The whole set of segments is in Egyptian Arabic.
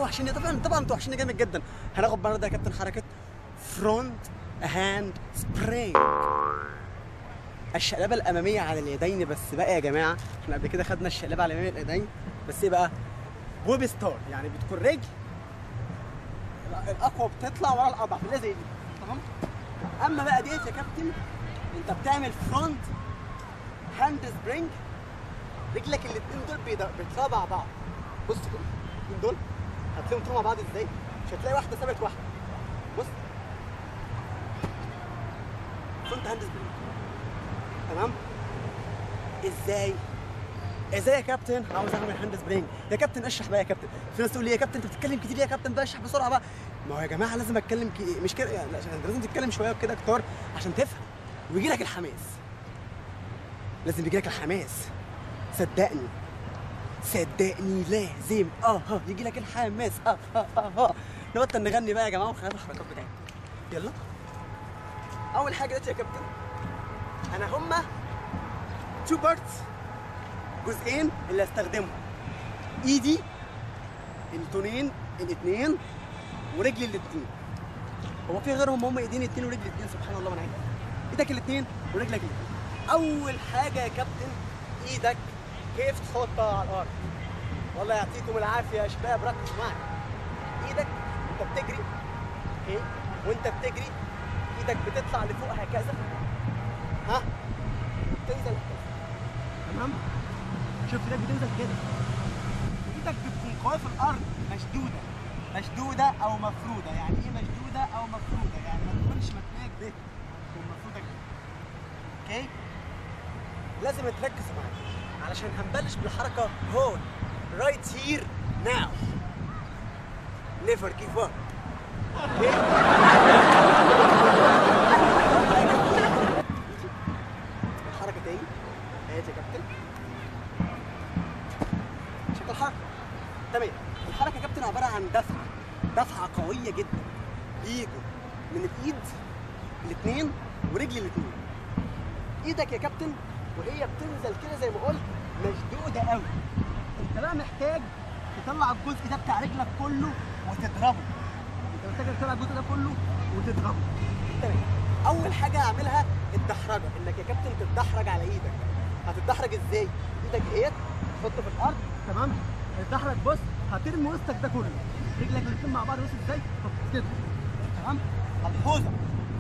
وحشني طبعا طبعا انتوا وحشني جامد جدا هناخد النهارده يا كابتن حركه فرونت هاند سبرينج الشقلبه الاماميه على اليدين بس بقى يا جماعه احنا قبل كده خدنا الشقلبه على الاماميه اليدين بس ايه بقى ويب ستار يعني بتكون رجل الاقوى بتطلع ورا الاضعف اللي زي دي تمام اما بقى ديت يا كابتن انت بتعمل فرونت هاند سبرينج رجلك الاثنين دول بيض- بيطلعوا مع بعض بص كده الاثنين دول هتلاقيهم طلعوا مع بعض ازاي مش هتلاقي واحده ثابت واحده بص فرونت هاند سبرينج تمام ازاي ازاي يا كابتن عاوز اعمل هاند سبرينج يا كابتن اشرح بقى يا كابتن في ناس تقول لي يا كابتن انت بتتكلم كتير يا كابتن بقى اشرح بسرعه بقى ما هو يا جماعه لازم اتكلم كي... مش كده يعني لا، عشان انت لازم تتكلم شويه كده كتار عشان تفهم ويجي لك الحماس لازم يجي لك الحماس صدقني صدقني لازم اه ها يجي لك الحماس اه اه اه اه نبطل نغني بقى يا جماعه ونخلي الحركات بتاعتنا يلا اول حاجه دلوقتي يا كابتن انا هما تو بارتس جزئين اللي هستخدمهم ايدي التونين الاثنين ورجلي الاثنين هو في غيرهم هم ايدين الاثنين ورجلي الاثنين سبحان الله من عين ايدك الاثنين ورجلك الاثنين اول حاجه يا كابتن ايدك كيف تحطها على الارض والله يعطيكم العافيه يا شباب ركزوا معايا ايدك انت بتجري اوكي وانت بتجري ايدك بتطلع لفوق هكذا ها تنزل هكذا تمام شوف ايدك بتنزل كده ايدك بتكون قويه في الارض مشدوده مشدوده او مفروده يعني ايه مشدوده او مفروده يعني ما تكونش متنيه كده تكون مفروده كده اوكي لازم تركز معايا علشان هنبلش بالحركه هون رايت هير ناو نيفر جيف اب الحركه تاني اهي يا كابتن شكل الحركه تمام الحركه يا كابتن عباره عن دفعه دفعه قويه جدا بيجوا من الايد الاثنين ورجلي الاثنين ايدك يا كابتن وهي بتنزل كده زي ما قلت مشدوده قوي انت بقى محتاج تطلع الجزء ده بتاع رجلك كله وتضربه انت محتاج تطلع الجزء ده كله وتضربه تمام اول حاجه اعملها الدحرجه انك يا كابتن تتدحرج على ايدك هتتدحرج ازاي ايدك اهيت تحطه في الارض تمام هتتدحرج بص هترمي وسطك ده كله رجلك الاثنين مع بعض بص ازاي طب كده تمام ملحوظه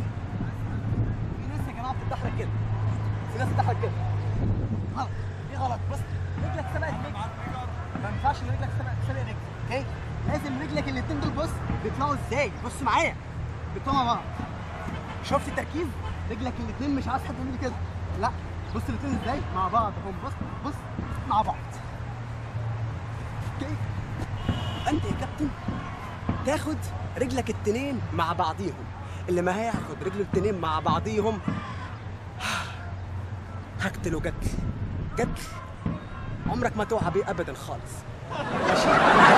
في ناس يا جماعه بتتدحرج كده في ناس بتتدحرج كده غلط دي غلط بص رجلك سبقت رجلك ما ينفعش ان رجلك سبقت سبق رجلك اوكي لازم رجلك الاثنين دول بص بيطلعوا ازاي بص معايا بيطلعوا مع بعض شفت التركيز رجلك الاثنين مش عايز حد يعمل كده لا بص الاثنين ازاي مع بعض هم بص بص مع بعض اوكي انت يا كابتن تاخد رجلك التنين مع بعضيهم اللي ما هياخد رجله التنين مع بعضيهم هقتله قتل قتل عمرك ما توعى بيه ابدا خالص ماشي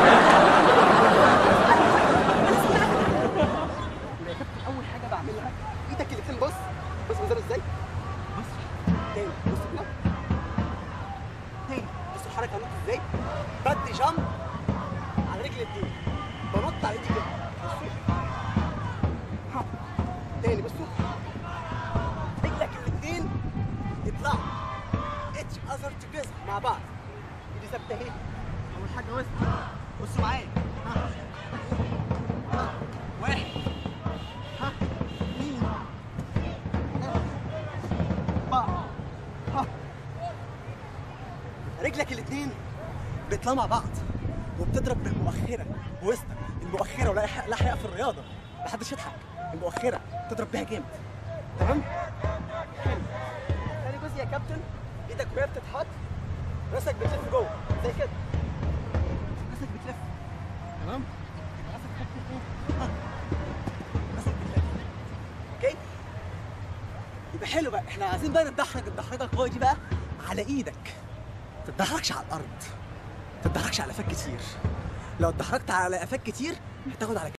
يا كابتن اول حاجه بعملها ايدك الاثنين بص بص بينزلوا ازاي بص تاني بص كده تاني بص الحركه عملت ازاي بدي جامب على رجل الاتنين بنط على ايدي كده بصوا ها. تاني بصوا رجلك الاثنين يطلعوا اتش اذر توجذر مع بعض ايدي ثابته اهي اول حاجه وسط بصوا معايا ها ها. واحد ها اثنين ثلاثة أربعة ها رجلك الاثنين بيطلعوا مع بعض وبتضرب بالمؤخره بوسطك المؤخره ولا لا حقيقه في الرياضه محدش يضحك المؤخره تضرب بيها جامد تمام حلو تاني جزء يا كابتن ايدك وهي بتتحط راسك بتلف جوه زي كده راسك بتلف تمام يبقى راسك بتلف ايه ها. راسك بتلف اوكي يبقى حلو بقى احنا عايزين بقى نتدحرج الدحرجه القويه دي بقى على ايدك ما تتدحرجش على الارض ما تتدحرجش على قفاك كتير لو اتدحرجت على قفاك كتير هتاخد على